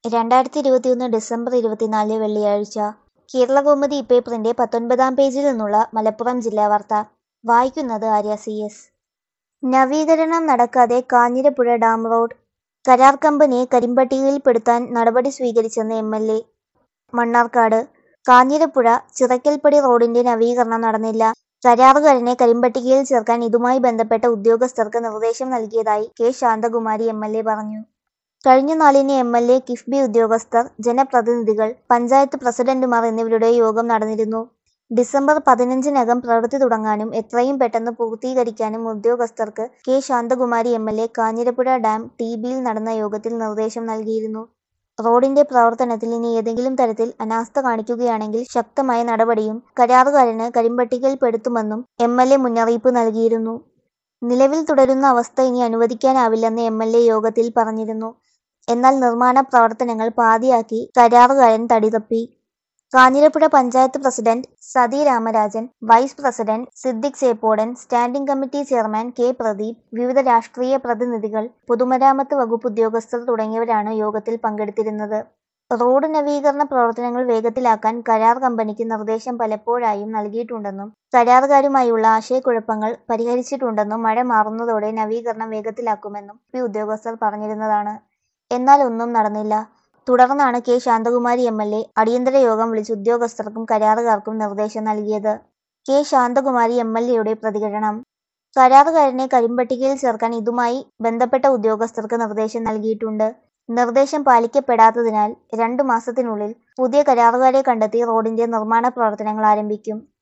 രണ്ടായിരത്തി ഇരുപത്തിയൊന്ന് ഡിസംബർ ഇരുപത്തിനാല് വെള്ളിയാഴ്ച കേരളകൗമുദി ഇപ്പേപ്പറിന്റെ പത്തൊൻപതാം പേജിൽ നിന്നുള്ള മലപ്പുറം ജില്ലാ വാർത്ത വായിക്കുന്നത് ആര്യ സി എസ് നവീകരണം നടക്കാതെ കാഞ്ഞിരപ്പുഴ ഡാം റോഡ് കരാർ കമ്പനിയെ കരിമ്പട്ടികയിൽപ്പെടുത്താൻ നടപടി സ്വീകരിച്ചെന്ന് M L A Mannarkkad Kanjirapuzha Chirakkalpadi റോഡിന്റെ നവീകരണം നടന്നില്ല കരാറുകാരനെ കരിമ്പട്ടികയിൽ ചേർക്കാൻ ഇതുമായി ബന്ധപ്പെട്ട ഉദ്യോഗസ്ഥർക്ക് നിർദ്ദേശം നൽകിയതായി K Santhakumari M L A പറഞ്ഞു കഴിഞ്ഞ നാലിന് എം എൽ എ കിഫ്ബി ഉദ്യോഗസ്ഥർ ജനപ്രതിനിധികൾ പഞ്ചായത്ത് പ്രസിഡന്റുമാർ എന്നിവരുടെ യോഗം നടന്നിരുന്നു ഡിസംബർ പതിനഞ്ചിനകം പ്രവൃത്തി തുടങ്ങാനും എത്രയും പെട്ടെന്ന് പൂർത്തീകരിക്കാനും ഉദ്യോഗസ്ഥർക്ക് K Santhakumari M L A Kanjirapuzha dam T ബിയിൽ നടന്ന യോഗത്തിൽ നിർദ്ദേശം നൽകിയിരുന്നു റോഡിന്റെ പ്രവർത്തനത്തിൽ ഇനി ഏതെങ്കിലും തരത്തിൽ അനാസ്ഥ കാണിക്കുകയാണെങ്കിൽ ശക്തമായ നടപടിയും കരാറുകാരന് കരിമ്പട്ടികയിൽപ്പെടുത്തുമെന്നും എം എൽ എ മുന്നറിയിപ്പ് നൽകിയിരുന്നു നിലവിൽ തുടരുന്ന അവസ്ഥ ഇനി അനുവദിക്കാനാവില്ലെന്ന് എം എൽ എ യോഗത്തിൽ പറഞ്ഞിരുന്നു എന്നാൽ നിർമ്മാണ പ്രവർത്തനങ്ങൾ പാതിയാക്കി കരാറുകാരൻ തടിതപ്പി Kanjirapuzha panchayat president Sathi Ramarajan vice president Siddique Seppodan standing committee chairman K Pradeep വിവിധ രാഷ്ട്രീയ പ്രതിനിധികൾ പൊതുമരാമത്ത് വകുപ്പ് ഉദ്യോഗസ്ഥർ തുടങ്ങിയവരാണ് യോഗത്തിൽ പങ്കെടുത്തിരുന്നത് റോഡ് നവീകരണ പ്രവർത്തനങ്ങൾ വേഗത്തിലാക്കാൻ കരാർ കമ്പനിക്ക് നിർദ്ദേശം പലപ്പോഴായും നൽകിയിട്ടുണ്ടെന്നും കരാറുകാരുമായുള്ള ആശയക്കുഴപ്പങ്ങൾ പരിഹരിച്ചിട്ടുണ്ടെന്നും മഴ മാറുന്നതോടെ നവീകരണം വേഗത്തിലാക്കുമെന്നും പി ഉദ്യോഗസ്ഥർ പറഞ്ഞിരുന്നതാണ് എന്നാൽ ഒന്നും നടന്നില്ല തുടർന്നാണ് K Santhakumari M L A അടിയന്തര യോഗം വിളിച്ച് ഉദ്യോഗസ്ഥർക്കും കരാറുകാർക്കും നിർദ്ദേശം നൽകിയത് കെ ശാന്തകുമാരി എം എൽ എയുടെ പ്രതികരണം കരാറുകാരനെ കരിമ്പട്ടികയിൽ ചേർക്കാൻ ഇതുമായി ബന്ധപ്പെട്ട ഉദ്യോഗസ്ഥർക്ക് നിർദ്ദേശം നൽകിയിട്ടുണ്ട് നിർദ്ദേശം പാലിക്കപ്പെടാത്തതിനാൽ രണ്ടു മാസത്തിനുള്ളിൽ പുതിയ കരാറുകാരെ കണ്ടെത്തി റോഡിന്റെ നിർമ്മാണ പ്രവർത്തനങ്ങൾ ആരംഭിക്കും